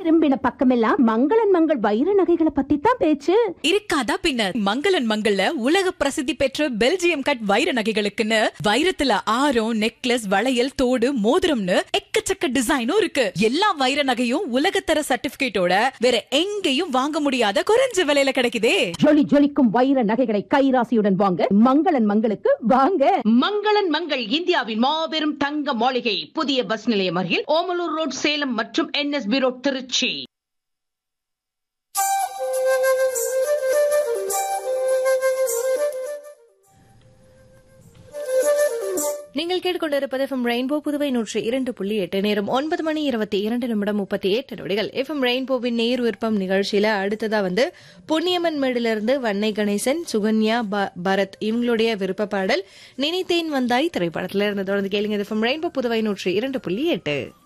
திரும்பின பக்கமெல்லாம் மங்களன் மங்கள் வைர நகைகளை பத்தி தான் பேச்சு இருக்காதா பின்ன மங்களன் மங்கள்ல உலக பிரசித்தி பெற்ற பெல்ஜியம் கட் வைர நகைகளுக்குன்னு வைரத்துல ஆரம் நெக்லஸ் வளையல் தோடு மோதிரம்னு எக்கச்சக்க டிசைனும் இருக்கு எல்லா வைர நகையும் உலகத்தர சர்டிபிகேட்டோட வேற எங்கேயும் வாங்க முடியாத குறைஞ்ச விலையில கிடைக்குதே ஜொலி ஜொலிக்கும் வைர நகைகளை கைராசியுடன் வாங்க மங்களன் மங்களுக்கு வாங்க மங்களன் மங்கள் இந்தியாவின் மாபெரும் தங்க மாளிகை புதிய பஸ் நிலையம் அருகில் ஓமலூர் ரோட் சேலம் மற்றும் என்எஸ்பி ரோட் திருச்சி நீங்கள் கேட்டுக்கொண்டிருப்பது எஃப்எம் ரெயின்போ புதுவை நூற்றி இரண்டு புள்ளி எட்டு நேரம் ஒன்பது மணி இருபத்தி இரண்டு நிமிடம் முப்பத்தி எட்டு நொடிகள் எஃப்எம் ரெயின்போவின் நேர் விருப்பம் நிகழ்ச்சியில அடுத்ததா வந்து பொன்னியம்மன் மேடிலிருந்து வன்னை கணேசன் சுகன்யா ப- பரத் இவங்களுடைய விருப்ப பாடல் நினைத்தேன் வந்தாய் திரைப்படத்துல இருந்து தொடர்ந்து கேளுங்க எஃப்எம் ரெயின்போ புதுவை நூற்றி இரண்டு புள்ளி எட்டு